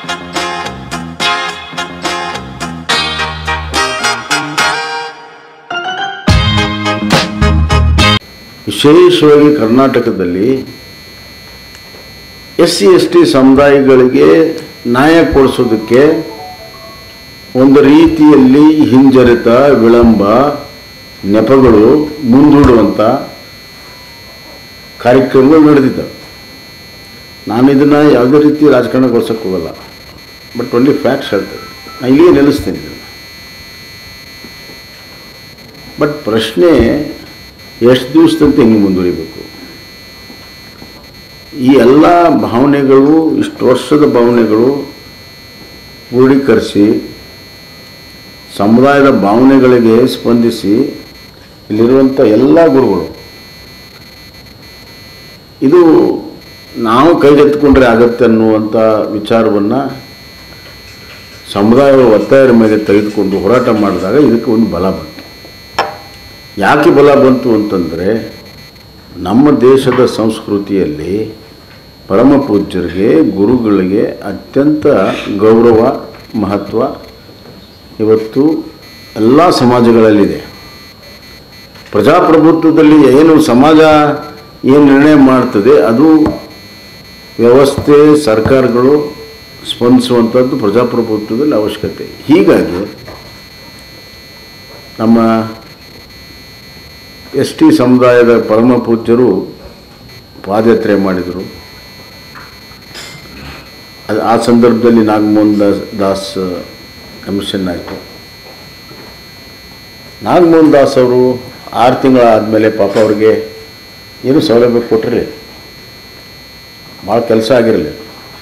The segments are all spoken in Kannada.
ವಿಶೇಷವಾಗಿ ಕರ್ನಾಟಕದಲ್ಲಿ ಎಸ್ ಸಿ ಎಸ್ ಟಿ ಸಮುದಾಯಗಳಿಗೆ ನ್ಯಾಯ ಕೊಡಿಸೋದಕ್ಕೆ ಒಂದು ರೀತಿಯಲ್ಲಿ ಹಿಂಜರಿತ ವಿಳಂಬ ನೆಪಗಳು ಮುಂದೂಡುವಂಥ ಕಾರ್ಯಕ್ರಮಗಳು ನಡೆದಿದ್ದಾವೆ ನಾನು ಇದನ್ನು ಯಾವುದೇ ರೀತಿ ರಾಜಕಾರಣಗೊಳಿಸೋಕ್ಕೆ ಹೋಗಲ್ಲ ಬಟ್ ಒನ್ಲಿ ಫ್ಯಾಕ್ಟ್ಸ್ ಹೇಳ್ತೇನೆ ನಾನು ಇಲ್ಲಿಯೇ ನೆಲೆಸ್ತೀನಿ ಇದನ್ನು ಬಟ್ ಪ್ರಶ್ನೆ ಎಷ್ಟು ದಿವಸದಂತೆ ಹಿಂಗೆ ಮುಂದುವರಿಬೇಕು ಈ ಎಲ್ಲ ಭಾವನೆಗಳು ಇಷ್ಟು ವರ್ಷದ ಭಾವನೆಗಳು ಕ್ರೋಢೀಕರಿಸಿ ಸಮುದಾಯದ ಭಾವನೆಗಳಿಗೆ ಸ್ಪಂದಿಸಿ ಇಲ್ಲಿರುವಂಥ ಎಲ್ಲ ಗುರುಗಳು ಇದು ನಾವು ಕೈಗೆತ್ತಿಕೊಂಡ್ರೆ ಆಗತ್ತೆ ಅನ್ನುವಂಥ ವಿಚಾರವನ್ನು ಸಮುದಾಯದ ಒತ್ತಾಯದ ಮೇಲೆ ತೆಗೆದುಕೊಂಡು ಹೋರಾಟ ಮಾಡಿದಾಗ ಇದಕ್ಕೆ ಒಂದು ಬಲ ಬಂತು ಯಾಕೆ ಬಲ ಬಂತು ಅಂತಂದರೆ ನಮ್ಮ ದೇಶದ ಸಂಸ್ಕೃತಿಯಲ್ಲಿ ಪರಮ ಪೂಜ್ಯರಿಗೆ ಗುರುಗಳಿಗೆ ಅತ್ಯಂತ ಗೌರವ ಮಹತ್ವ ಇವತ್ತು ಎಲ್ಲ ಸಮಾಜಗಳಲ್ಲಿದೆ ಪ್ರಜಾಪ್ರಭುತ್ವದಲ್ಲಿ ಏನು ಸಮಾಜ ಏನು ನಿರ್ಣಯ ಮಾಡ್ತದೆ ಅದು ವ್ಯವಸ್ಥೆ ಸರ್ಕಾರಗಳು ಸ್ಪಂದಿಸುವಂಥದ್ದು ಪ್ರಜಾಪ್ರಭುತ್ವದಲ್ಲಿ ಅವಶ್ಯಕತೆ ಹೀಗಾಗಿ ನಮ್ಮ ಎಸ್ ಟಿ ಸಮುದಾಯದ ಪರಮ ಪೂಜ್ಯರು ಪಾದಯಾತ್ರೆ ಮಾಡಿದರು ಅದು ಆ ಸಂದರ್ಭದಲ್ಲಿ ನಾಗಮೋಹನ್ ದಾಸ್ ದಾಸ್ ಕಮಿಷನ್ ಆಯಿತು ನಾಗಮೋಹನ್ ದಾಸ್ ಅವರು ಆರು ತಿಂಗಳ ಆದಮೇಲೆ ಪಾಪ ಅವ್ರಿಗೆ ಏನು ಸೌಲಭ್ಯ ಕೊಟ್ಟಿರಲಿ ಭಾಳ ಕೆಲಸ ಆಗಿರಲಿ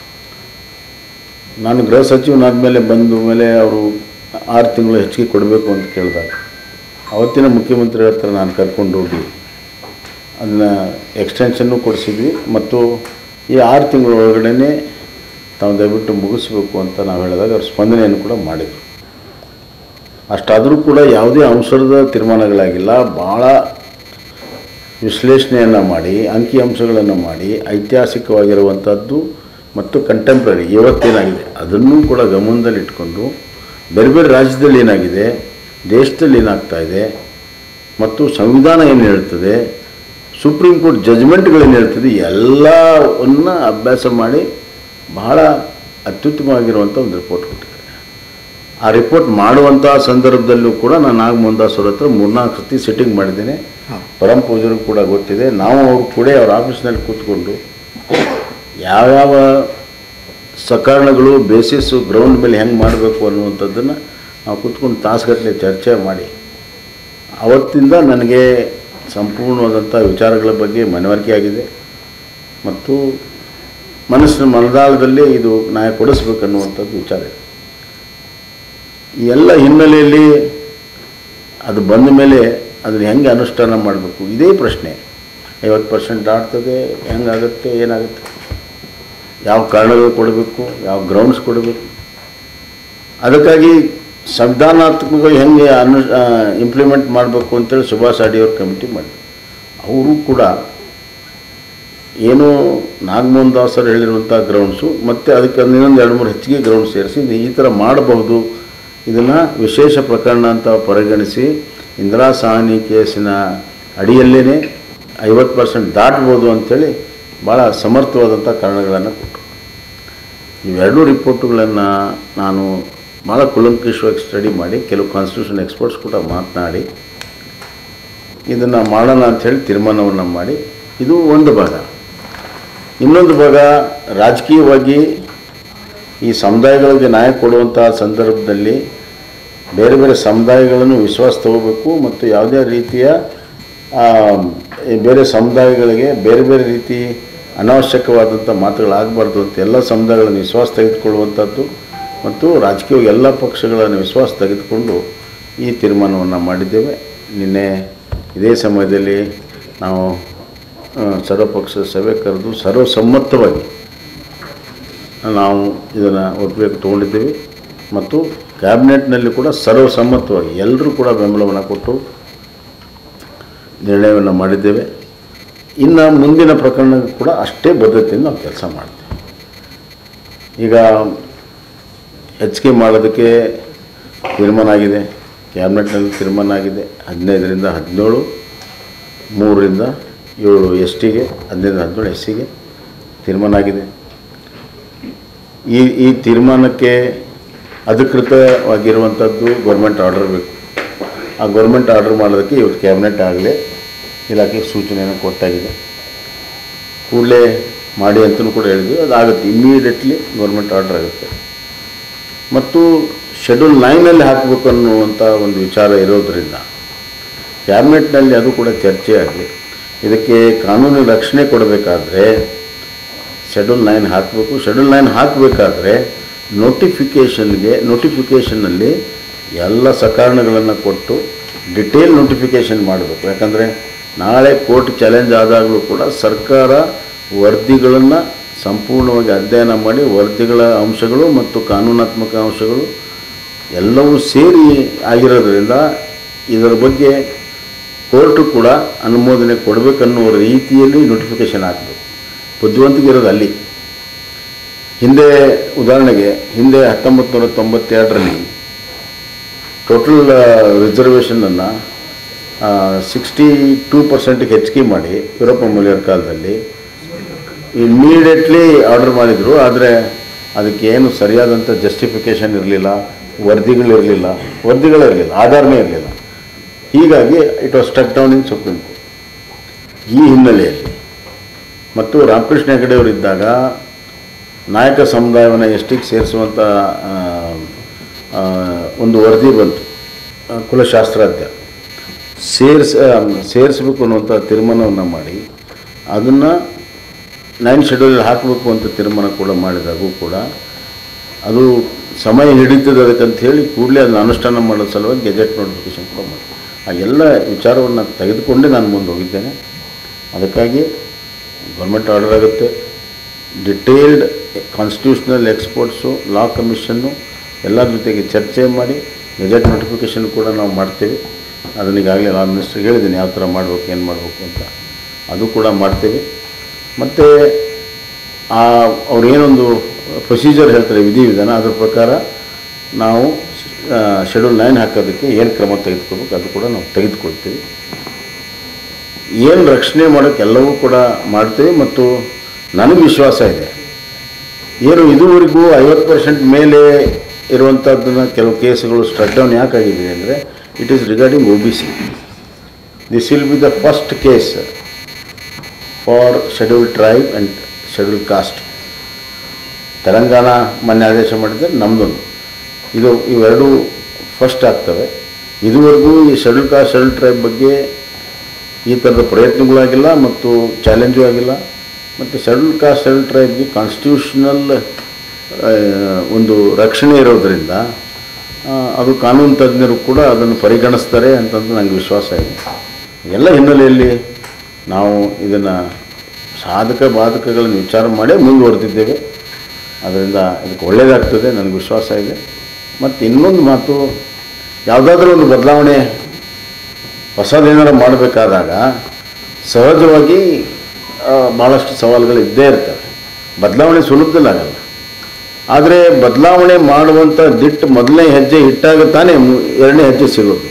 ನಾನು ಗೃಹ ಸಚಿವನಾದಮೇಲೆ ಬಂದ ಮೇಲೆ ಅವರು ಆರು ತಿಂಗಳು ಹೆಚ್ಚಿಗೆ ಕೊಡಬೇಕು ಅಂತ ಕೇಳಿದಾಗ ಅವತ್ತಿನ ಮುಖ್ಯಮಂತ್ರಿ ಹತ್ರ ನಾನು ಕರ್ಕೊಂಡು ಹೋಗಿ ಅದನ್ನು ಎಕ್ಸ್ಟೆನ್ಷನ್ನು ಕೊಡಿಸಿದ್ವಿ ಮತ್ತು ಈ ಆರು ತಿಂಗಳ ಒಳಗಡೆ ತಾವು ದಯವಿಟ್ಟು ಮುಗಿಸ್ಬೇಕು ಅಂತ ನಾವು ಹೇಳಿದಾಗ ಅವ್ರು ಸ್ಪಂದನೆಯನ್ನು ಕೂಡ ಮಾಡಿದರು ಅಷ್ಟಾದರೂ ಕೂಡ ಯಾವುದೇ ಅಂಶದ ತೀರ್ಮಾನಗಳಾಗಿಲ್ಲ ಭಾಳ ವಿಶ್ಲೇಷಣೆಯನ್ನು ಮಾಡಿ ಅಂಕಿ ಅಂಶಗಳನ್ನು ಮಾಡಿ ಐತಿಹಾಸಿಕವಾಗಿರುವಂಥದ್ದು ಮತ್ತು ಕಂಟೆಂಪ್ರರಿ ಇವತ್ತೇನಾಗಿದೆ ಅದನ್ನೂ ಕೂಡ ಗಮನದಲ್ಲಿಟ್ಕೊಂಡು ಬೇರೆ ಬೇರೆ ರಾಜ್ಯದಲ್ಲಿ ಏನಾಗಿದೆ ದೇಶದಲ್ಲಿ ಏನಾಗ್ತಾ ಇದೆ ಮತ್ತು ಸಂವಿಧಾನ ಏನು ಹೇಳ್ತದೆ ಸುಪ್ರೀಂ ಕೋರ್ಟ್ ಜಜ್ಮೆಂಟ್ಗಳೇನು ಹೇಳ್ತದೆ ಎಲ್ಲವನ್ನು ಅಭ್ಯಾಸ ಮಾಡಿ ಬಹಳ ಅತ್ಯುತ್ತಮವಾಗಿರುವಂಥ ಒಂದು ರಿಪೋರ್ಟ್ ಕೊಟ್ಟಿದ್ದಾರೆ ಆ ರಿಪೋರ್ಟ್ ಮಾಡುವಂಥ ಸಂದರ್ಭದಲ್ಲೂ ಕೂಡ ನಾನು ನಾಗಮೋಹನ್ ದಾಸ್ ಅವ್ರ ಹತ್ರ ಮೂರ್ನಾಲ್ಕು ಸತಿ ಸಿಟ್ಟಿಂಗ್ ಮಾಡಿದ್ದೇನೆ ಪರಮ ಪೂಜರಿಗೂ ಕೂಡ ಗೊತ್ತಿದೆ ನಾವು ಅವ್ರು ಕೂಡ ಅವ್ರ ಆಫೀಸ್ನಲ್ಲಿ ಕೂತ್ಕೊಂಡು ಯಾವ್ಯಾವ ಸಕಾರಣಗಳು ಬೇಸಿಸ್ಸು ಗ್ರೌಂಡ್ ಮೇಲೆ ಹೆಂಗೆ ಮಾಡಬೇಕು ಅನ್ನುವಂಥದ್ದನ್ನು ನಾವು ಕೂತ್ಕೊಂಡು ತಾಸುಗಟ್ಟಲೆ ಚರ್ಚೆ ಮಾಡಿ ಅವತ್ತಿಂದ ನನಗೆ ಸಂಪೂರ್ಣವಾದಂಥ ವಿಚಾರಗಳ ಬಗ್ಗೆ ಮನವರಿಕೆ ಆಗಿದೆ ಮತ್ತು ಮನಸ್ಸಿನ ಮನದಾಳದಲ್ಲಿ ಇದು ನ್ಯಾಯ ಕೊಡಿಸ್ಬೇಕನ್ನುವಂಥದ್ದು ವಿಚಾರ ಇದೆ ಈ ಎಲ್ಲ ಹಿನ್ನೆಲೆಯಲ್ಲಿ ಅದು ಬಂದ ಮೇಲೆ ಅದನ್ನು ಹೆಂಗೆ ಅನುಷ್ಠಾನ ಮಾಡಬೇಕು ಇದೇ ಪ್ರಶ್ನೆ ಐವತ್ತು ಪರ್ಸೆಂಟ್ ದಾಟ್ತದೆ ಹೆಂಗಾಗುತ್ತೆ ಏನಾಗುತ್ತೆ ಯಾವ ಕಾರಣಗಳು ಕೊಡಬೇಕು ಯಾವ ಗ್ರೌಂಡ್ಸ್ ಕೊಡಬೇಕು ಅದಕ್ಕಾಗಿ ಸಂವಿಧಾನಾತ್ಮಕವಾಗಿ ಹೆಂಗೆ ಅನು ಇಂಪ್ಲಿಮೆಂಟ್ ಮಾಡಬೇಕು ಅಂತೇಳಿ ಸುಭಾಷ್ ಅಡಿಯವ್ರ ಕಮಿಟಿ ಮಾಡಿ ಅವರು ಕೂಡ ಏನು ನಾಗಮೋಹನ್ ದಾಸರು ಹೇಳಿರುವಂಥ ಗ್ರೌಂಡ್ಸು ಮತ್ತು ಅದಕ್ಕೆ ಇನ್ನೊಂದು ಎರಡು ಮೂರು ಹೆಚ್ಚಿಗೆ ಗ್ರೌಂಡ್ ಸೇರಿಸಿ ಈ ಥರ ಮಾಡಬಹುದು ಇದನ್ನು ವಿಶೇಷ ಪ್ರಕರಣ ಅಂತ ಪರಿಗಣಿಸಿ ಇಂದಿರಾ ಸಾಹನಿ ಕೇಸಿನ ಅಡಿಯಲ್ಲೇ ಐವತ್ತು ಪರ್ಸೆಂಟ್ ದಾಟ್ಬೋದು ಅಂಥೇಳಿ ಭಾಳ ಸಮರ್ಥವಾದಂಥ ಕಾರಣಗಳನ್ನು ಕೊಟ್ಟರು ಇವೆರಡೂ ರಿಪೋರ್ಟುಗಳನ್ನು ನಾನು ಭಾಳ ಕುಲಂಕುಷವಾಗಿ ಸ್ಟಡಿ ಮಾಡಿ ಕೆಲವು ಕಾನ್ಸ್ಟಿಟ್ಯೂಷನ್ ಎಕ್ಸ್ಪರ್ಟ್ಸ್ ಕೂಡ ಮಾತನಾಡಿ ಇದನ್ನು ಮಾಡೋಣ ಅಂಥೇಳಿ ತೀರ್ಮಾನವನ್ನು ಮಾಡಿ ಇದು ಒಂದು ಭಾಗ ಇನ್ನೊಂದು ಭಾಗ ರಾಜಕೀಯವಾಗಿ ಈ ಸಮುದಾಯಗಳಿಗೆ ನ್ಯಾಯ ಕೊಡುವಂಥ ಸಂದರ್ಭದಲ್ಲಿ ಬೇರೆ ಬೇರೆ ಸಮುದಾಯಗಳನ್ನು ವಿಶ್ವಾಸ ತಗೋಬೇಕು ಮತ್ತು ಯಾವುದೇ ರೀತಿಯ ಆ, ಈ ಬೇರೆ ಸಮುದಾಯಗಳಿಗೆ ಬೇರೆ ಬೇರೆ ರೀತಿ ಅನಾವಶ್ಯಕವಾದಂಥ ಮಾತುಗಳಾಗಬಾರ್ದು ಅಂತ ಎಲ್ಲ ಸಮುದಾಯಗಳನ್ನು ವಿಶ್ವಾಸ ತೆಗೆದುಕೊಳ್ಳುವಂಥದ್ದು ಮತ್ತು ರಾಜಕೀಯ ಎಲ್ಲ ಪಕ್ಷಗಳನ್ನು ವಿಶ್ವಾಸ ತೆಗೆದುಕೊಂಡು ಈ ತೀರ್ಮಾನವನ್ನು ಮಾಡಿದ್ದೇವೆ ನಿನ್ನೆ ಇದೇ ಸಮಯದಲ್ಲಿ ನಾವು ಆ, ಸರ್ವಪಕ್ಷ ಸಭೆ ಕರೆದು ಸರ್ವಸಮ್ಮತವಾಗಿ ನಾವು ಇದನ್ನು ಒಪ್ಪಿಗೆ ತೊಗೊಂಡಿದ್ದೇವೆ ಮತ್ತು ಕ್ಯಾಬಿನೆಟ್ನಲ್ಲಿ ಕೂಡ ಸರ್ವಸಮ್ಮತವಾಗಿ ಎಲ್ಲರೂ ಕೂಡ ಬೆಂಬಲವನ್ನು ಕೊಟ್ಟು ನಿರ್ಣಯವನ್ನು ಮಾಡಿದ್ದೇವೆ ಇನ್ನು ಮುಂದಿನ ಪ್ರಕರಣ ಕೂಡ ಅಷ್ಟೇ ಬದ್ಧತೆಯಿಂದ ನಾವು ಕೆಲಸ ಮಾಡ್ತೇವೆ ಈಗ ಹೆಚ್ಚಿಗೆ ಮಾಡೋದಕ್ಕೆ ತೀರ್ಮಾನ ಆಗಿದೆ ಕ್ಯಾಬಿನೆಟ್ನಲ್ಲಿ ತೀರ್ಮಾನ ಆಗಿದೆ ಹದಿನೈದರಿಂದ ಹದಿನೇಳು ಮೂರರಿಂದ ಏಳು ಎಸ್ ಟಿಗೆ ಹದಿನೈದು ಹದಿನೇಳು ಎಸ್ ಸಿಗೆ ತೀರ್ಮಾನ ಆಗಿದೆ ಈ ಈ ತೀರ್ಮಾನಕ್ಕೆ ಅಧಿಕೃತವಾಗಿರುವಂಥದ್ದು ಗೌರ್ಮೆಂಟ್ ಆರ್ಡರ್ ಬೇಕು ಆ ಗೌರ್ಮೆಂಟ್ ಆರ್ಡರ್ ಮಾಡೋದಕ್ಕೆ ಇವತ್ತು ಕ್ಯಾಬಿನೆಟ್ ಆಗಲೇ ಇಲಾಖೆಗೆ ಸೂಚನೆಯನ್ನು ಕೊಟ್ಟಾಗಿದೆ ಕೂಡಲೇ ಮಾಡಿ ಅಂತಲೂ ಕೂಡ ಹೇಳಿದ್ವಿ ಅದಾಗುತ್ತೆ ಇಮ್ಮಿಡಿಯೇಟ್ಲಿ ಗೌರ್ಮೆಂಟ್ ಆರ್ಡರ್ ಆಗುತ್ತೆ ಮತ್ತು ಶೆಡ್ಯೂಲ್ ನೈನಲ್ಲಿ ಹಾಕಬೇಕು ಅನ್ನುವಂಥ ಒಂದು ವಿಚಾರ ಇರೋದರಿಂದ ಕ್ಯಾಬಿನೆಟ್ನಲ್ಲಿ ಅದು ಕೂಡ ಚರ್ಚೆಯಾಗಿ ಇದಕ್ಕೆ ಕಾನೂನು ರಕ್ಷಣೆ ಕೊಡಬೇಕಾದ್ರೆ ಶೆಡ್ಯೂಲ್ ನೈನ್ ಹಾಕಬೇಕು ಶೆಡ್ಯೂಲ್ ನೈನ್ ಹಾಕಬೇಕಾದ್ರೆ ನೋಟಿಫಿಕೇಷನ್ಗೆ ನೋಟಿಫಿಕೇಷನ್ನಲ್ಲಿ ಎಲ್ಲ ಸಕಾರಣಗಳನ್ನು ಕೊಟ್ಟು ಡಿಟೇಲ್ ನೋಟಿಫಿಕೇಷನ್ ಮಾಡಬೇಕು ಯಾಕಂದರೆ ನಾಳೆ ಕೋರ್ಟ್ ಚಾಲೆಂಜ್ ಆದಾಗಲೂ ಕೂಡ ಸರ್ಕಾರ ವರದಿಗಳನ್ನು ಸಂಪೂರ್ಣವಾಗಿ ಅಧ್ಯಯನ ಮಾಡಿ ವರದಿಗಳ ಅಂಶಗಳು ಮತ್ತು ಕಾನೂನಾತ್ಮಕ ಅಂಶಗಳು ಎಲ್ಲವೂ ಸೇರಿ ಆಗಿರೋದ್ರಿಂದ ಇದರ ಬಗ್ಗೆ ಕೋರ್ಟು ಕೂಡ ಅನುಮೋದನೆ ಕೊಡಬೇಕನ್ನುವ ರೀತಿಯಲ್ಲಿ ನೋಟಿಫಿಕೇಷನ್ ಹಾಕಬೇಕು ಬುದ್ಧಿವಂತಿಕೆ ಇರೋದು ಅಲ್ಲಿ ಹಿಂದೆ ಉದಾಹರಣೆಗೆ ಹಿಂದೆ ಹತ್ತೊಂಬತ್ತು ನೂರ ತೊಂಬತ್ತೆರಡರಲ್ಲಿ ಟೋಟಲ್ ರಿಸರ್ವೇಷನನ್ನು ಸಿಕ್ಸ್ಟಿ ಟೂ ಪರ್ಸೆಂಟಿಗೆ ಹೆಚ್ಚಿಗೆ ಮಾಡಿ ಯುರೋಪ ಮೂಲ್ಯರ ಕಾಲದಲ್ಲಿ ಇಮ್ಮಿಡಿಯೇಟ್ಲಿ ಆರ್ಡರ್ ಮಾಡಿದರು ಆದರೆ ಅದಕ್ಕೆ ಏನು ಸರಿಯಾದಂಥ ಜಸ್ಟಿಫಿಕೇಷನ್ ಇರಲಿಲ್ಲ ವರದಿಗಳಿರಲಿಲ್ಲ ವರದಿಗಳಿರಲಿಲ್ಲ ಆಧಾರನೇ ಇರಲಿಲ್ಲ ಹೀಗಾಗಿ it was stuck down in Supreme Court ಈ ಹಿನ್ನೆಲೆಯಲ್ಲಿ ಮತ್ತು ರಾಮಕೃಷ್ಣ ಹೆಗಡೆಯವರಿದ್ದಾಗ ನಾಯಕ ಸಮುದಾಯವನ್ನು ಎಷ್ಟಿಗೆ ಸೇರಿಸುವಂಥ ಆ, ಆ, ಒಂದು ವರದಿ ಬಂತು ಆ, ಕುಲಶಾಸ್ತ್ರಾಧ್ಯ ಸೇರಿಸ ಸೇರಿಸಬೇಕು ಅನ್ನುವಂಥ ತೀರ್ಮಾನವನ್ನು ಮಾಡಿ ಅದನ್ನು ನೈನ್ ಶೆಡ್ಯೂಲ್ ಹಾಕಬೇಕು ಅಂತ ತೀರ್ಮಾನ ಕೂಡ ಮಾಡಿದಾಗೂ ಕೂಡ ಅದು ಸಮಯ ಹಿಡಿತದೆ ಅದಕ್ಕಂತ ಹೇಳಿ ಕೂಡಲೇ ಅದನ್ನು ಅನುಷ್ಠಾನ ಮಾಡೋ ಸಲುವಾಗಿ ಗೆಜೆಟ್ ನೋಟಿಫಿಕೇಶನ್ ಕೂಡ ಮಾಡಿ ಆ ಎಲ್ಲ ವಿಚಾರವನ್ನು ತೆಗೆದುಕೊಂಡೇ ನಾನು ಮುಂದೆ ಹೋಗಿದ್ದೇನೆ ಅದಕ್ಕಾಗಿ ಗೌರ್ಮೆಂಟ್ ಆರ್ಡರ್ ಆಗುತ್ತೆ detailed constitutional experts law commission ಎಲ್ಲರ ಜೊತೆಗೆ ಚರ್ಚೆ ಮಾಡಿ ಗೆಜೆಟ್ ನೋಟಿಫಿಕೇಷನ್ ಕೂಡ ನಾವು ಮಾಡ್ತೇವೆ ಅದನ್ನ ಈಗಾಗಲೇ ಲಾ ಮಿನಿಸ್ಟ್ರಿಗೆ ಹೇಳಿದ್ದೀನಿ ಯಾವ ಥರ ಮಾಡಬೇಕು ಏನು ಮಾಡಬೇಕು ಅಂತ ಅದು ಕೂಡ ಮಾಡ್ತೇವೆ ಮತ್ತು ಆ ಅವ್ರು ಏನೊಂದು ಪ್ರೊಸೀಜರ್ ಹೇಳ್ತಾರೆ ವಿಧಿವಿಧಾನ ಅದ್ರ ಪ್ರಕಾರ ನಾವು ಶೆಡ್ಯೂಲ್ ನೈನ್ ಹಾಕೋದಕ್ಕೆ ಏನು ಕ್ರಮ ತೆಗೆದುಕೋಬೇಕು ಅದು ಕೂಡ ನಾವು ತೆಗೆದುಕೊಳ್ತೀವಿ ಏನು ರಕ್ಷಣೆ ಮಾಡೋಕ್ಕೆ ಎಲ್ಲವೂ ಕೂಡ ಮಾಡ್ತೀವಿ ಮತ್ತು ನನಗೆ ವಿಶ್ವಾಸ ಇದೆ ಏನು ಇದುವರೆಗೂ ಐವತ್ತು ಪರ್ಸೆಂಟ್ ಮೇಲೆ ಇರುವಂಥದ್ದನ್ನು ಕೆಲವು ಕೇಸುಗಳು ಸ್ಟ್ರಕ್ ಡೌನ್ ಯಾಕಾಗಿದೆ ಅಂದರೆ it is regarding O B C this will be the first case for schedule tribe and schedule caste Telangana ಮೊನ್ನೆ ಆದೇಶ ಮಾಡಿದರೆ ನಮ್ಮದೊಂದು ಇದು ಇವೆರಡೂ ಫಸ್ಟ್ ಆಗ್ತವೆ ಇದುವರೆಗೂ ಈ ಶೆಡ್ಯೂಲ್ ಕಾಸ್ಟ್ ಶೆಡ್ಯೂಲ್ ಟ್ರೈಬ್ ಬಗ್ಗೆ ಈ ಥರದ ಪ್ರಯತ್ನಗಳಾಗಿಲ್ಲ ಮತ್ತು ಚಾಲೆಂಜು ಆಗಿಲ್ಲ ಮತ್ತು ಶೆಡ್ಯೂಲ್ ಕಾಸ್ಟ್ ಶೆಡ್ಯೂಲ್ ಟ್ರೈಬ್ಗೆ ಕಾನ್ಸ್ಟಿಟ್ಯೂಷನಲ್ ಒಂದು ರಕ್ಷಣೆ ಇರೋದರಿಂದ ಆ, ಅದು ಕಾನೂನು ತಜ್ಞರು ಕೂಡ ಅದನ್ನು ಪರಿಗಣಿಸ್ತಾರೆ ಅಂತಂದು ನನಗೆ ವಿಶ್ವಾಸ ಇದೆ ಎಲ್ಲ ಹಿನ್ನೆಲೆಯಲ್ಲಿ ನಾವು ಇದನ್ನು ಸಾಧಕ ಬಾಧಕಗಳನ್ನು ವಿಚಾರ ಮಾಡೇ ಮುಂದುವರೆದಿದ್ದೇವೆ ಅದರಿಂದ ಇದಕ್ಕೆ ಒಳ್ಳೆಯದಾಗ್ತದೆ ನನಗೆ ವಿಶ್ವಾಸ ಇದೆ ಮತ್ತು ಇನ್ನೊಂದು ಮಾತು ಯಾವುದಾದ್ರೂ ಒಂದು ಬದಲಾವಣೆ ಹೊಸದೇನಾರು ಮಾಡಬೇಕಾದಾಗ ಸಹಜವಾಗಿ ಆ, ಭಾಳಷ್ಟು ಸವಾಲುಗಳು ಇದ್ದೇ ಇರ್ತವೆ ಬದಲಾವಣೆ ಸುಲಭದಲ್ಲಿ ಆಗಲ್ಲ ಆದರೆ ಬದಲಾವಣೆ ಮಾಡುವಂಥ ದಿಟ್ಟು ಮೊದಲನೇ ಹೆಜ್ಜೆ ಇಟ್ಟಾಗ ತಾನೇ ಮು- ಎರಡನೇ ಹೆಜ್ಜೆ ಸಿಗೋದು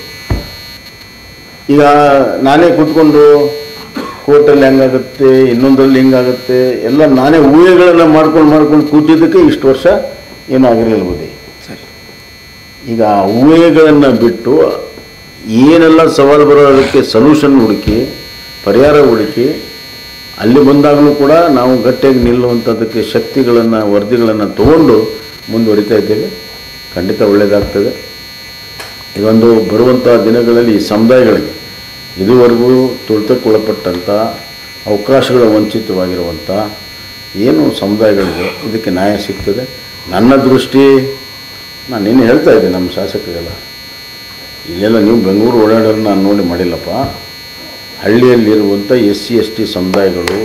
ಈಗ ನಾನೇ ಕೂತ್ಕೊಂಡು ಕೋರ್ಟಲ್ಲಿ ಹೆಂಗಾಗುತ್ತೆ ಇನ್ನೊಂದರಲ್ಲಿ ಹಿಂಗಾಗುತ್ತೆ ಎಲ್ಲ ನಾನೇ ಊಹೆಗಳನ್ನು ಮಾಡ್ಕೊಂಡು ಮಾಡ್ಕೊಂಡು ಕೂತಿದ್ದಕ್ಕೆ ಇಷ್ಟು ವರ್ಷ ಏನೂ ಆಗಿರಲಿಲ್ಲ ಬುದ್ಧಿ ಸರಿ ಈಗ ಆ ಊಹೆಗಳನ್ನು ಬಿಟ್ಟು ಏನೆಲ್ಲ ಸವಾಲು ಬರೋ ಅದಕ್ಕೆ ಸೊಲ್ಯೂಷನ್ ಹುಡುಕಿ ಪರಿಹಾರ ಹುಡುಕಿ ಅಲ್ಲಿ ಬಂದಾಗಲೂ ಕೂಡ ನಾವು ಗಟ್ಟಿಯಾಗಿ ನಿಲ್ಲುವಂಥದ್ದಕ್ಕೆ ಶಕ್ತಿಗಳನ್ನು ವರದಿಗಳನ್ನು ತಗೊಂಡು ಮುಂದುವರಿತಾ ಇದ್ದೇವೆ ಖಂಡಿತ ಒಳ್ಳೆಯದಾಗ್ತದೆ ಇದೊಂದು ಬರುವಂಥ ದಿನಗಳಲ್ಲಿ ಈ ಸಮುದಾಯಗಳಿಗೆ ಇದುವರೆಗೂ ತುಳಿತಕ್ಕೊಳಪಟ್ಟಂಥ ಅವಕಾಶಗಳ ವಂಚಿತವಾಗಿರುವಂಥ ಏನು ಸಮುದಾಯಗಳಿಗೆ ಇದಕ್ಕೆ ನ್ಯಾಯ ಸಿಗ್ತದೆ ನನ್ನ ದೃಷ್ಟಿ ನಾನು ನಿನ್ನೆ ಹೇಳ್ತಾ ಇದ್ದೆ ನಮ್ಮ ಶಾಸಕರಿಗೆಲ್ಲ ಇಲ್ಲೆಲ್ಲ ನೀವು ಬೆಂಗಳೂರು ಓಡಾಡೋರು ನಾನು ನೋಡಿ ಮಾಡಿಲ್ಲಪ್ಪ ಹಳ್ಳಿಯಲ್ಲಿರುವಂಥ ಎಸ್ ಸಿ ಎಸ್ ಟಿ ಸಮುದಾಯಗಳು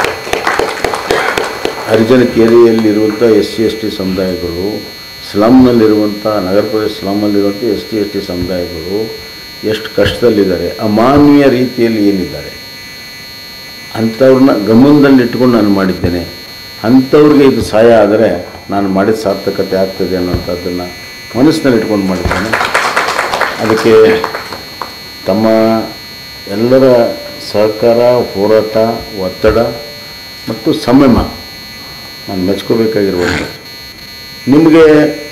ಹರಿಜನ ಕೇರಿಯಲ್ಲಿರುವಂಥ ಎಸ್ ಸಿ ಎಸ್ ಟಿ ಸಮುದಾಯಗಳು ಸ್ಲಮ್ನಲ್ಲಿರುವಂಥ ನಗರ ಪ್ರದೇಶ ಸ್ಲಮ್ಮಲ್ಲಿರುವಂಥ ಎಸ್ ಟಿ ಎಸ್ ಟಿ ಸಮುದಾಯಗಳು ಎಷ್ಟು ಕಷ್ಟದಲ್ಲಿದ್ದಾರೆ ಅಮಾನವೀಯ ರೀತಿಯಲ್ಲಿ ಏನಿದ್ದಾರೆ ಅಂಥವ್ರನ್ನ ಗಮನದಲ್ಲಿಟ್ಕೊಂಡು ನಾನು ಮಾಡಿದ್ದೇನೆ ಅಂಥವ್ರಿಗೆ ಇದು ಸಹಾಯ ಆದರೆ ನಾನು ಮಾಡಿದ ಸಾರ್ಥಕತೆ ಆಗ್ತದೆ ಅನ್ನೋಂಥದ್ದನ್ನು ಮನಸ್ಸಿನಲ್ಲಿ ಇಟ್ಕೊಂಡು ಮಾಡಿದ್ದೇನೆ ಅದಕ್ಕೆ ತಮ್ಮ ಎಲ್ಲರ ಸಹಕಾರ ಹೋರಾಟ ಒತ್ತಡ ಮತ್ತು ಸಂಯಮ ನಾನು ಮೆಚ್ಕೋಬೇಕಾಗಿರುವಂಥದ್ದು ನಿಮಗೆ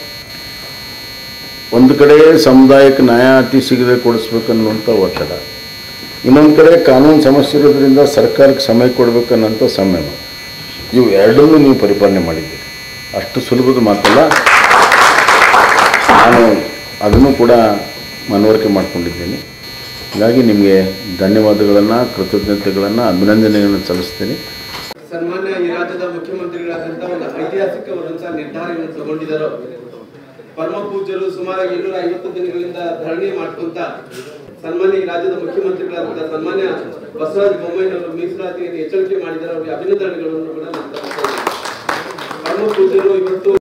ಒಂದು ಕಡೆ ಸಮುದಾಯಕ್ಕೆ ನ್ಯಾಯ ಅತಿ ಶೀಘ್ರ ಕೊಡಿಸ್ಬೇಕನ್ನುವಂಥ ಒತ್ತಡ ಇನ್ನೊಂದು ಕಡೆ ಕಾನೂನು ಸಮಸ್ಯೆ ಇರೋದ್ರಿಂದ ಸರ್ಕಾರಕ್ಕೆ ಸಮಯ ಕೊಡಬೇಕನ್ನೋಂಥ ಸಂಯಮ ಇವು ಎರಡನ್ನೂ ನೀವು ಪರಿಪಾಲನೆ ಮಾಡಿದ್ದೀರಿ ಅಷ್ಟು ಸುಲಭದ ಮಾತಲ್ಲ ನಾನು ಅದನ್ನು ಕೂಡ ಮನವರಿಕೆ ಮಾಡಿಕೊಂಡಿದ್ದೀನಿ ಹೀಗಾಗಿ ನಿಮಗೆ ಧನ್ಯವಾದಗಳನ್ನು ಕೃತಜ್ಞತೆಗಳನ್ನು ಅಭಿನಂದನೆಗಳನ್ನು ಸಲ್ಲಿಸ್ತೀನಿ ಸನ್ಮಾನ್ಯ ಈ ರಾಜ್ಯದ ಮುಖ್ಯಮಂತ್ರಿಗಳಾದಂತ ಒಂದು ಐತಿಹಾಸಿಕ ಒಂದಂತ ನಿರ್ಧಾರವನ್ನು ತಗೊಂಡಿದ್ದಾರೆ ಪರಮ ಪೂಜ್ಯರು ಸುಮಾರು ಏಳ್ನೂರ ಐವತ್ತು ದಿನಗಳಿಂದ ಧರಣಿ ಮಾಡ್ಕೊಂತ ಸನ್ಮಾನ್ಯ ಈ ರಾಜ್ಯದ ಮುಖ್ಯಮಂತ್ರಿಗಳಾದಂತ ಸನ್ಮಾನ್ಯ ಬಸವರಾಜ ಬೊಮ್ಮಾಯಿನವರು ಮೀಸಲಾತಿಯನ್ನು ಎಚ್ಚರಿಕೆ ಮಾಡಿದ್ದಾರೆ ಅವರಿಗೆ ಅಭಿನಂದನೆಗಳನ್ನು ಕೂಡ ನಾನು ಸಲ್ಲಿಸ್ತೇನೆ. ಪರಮ ಪೂಜ್ಯರು ಇವತ್ತು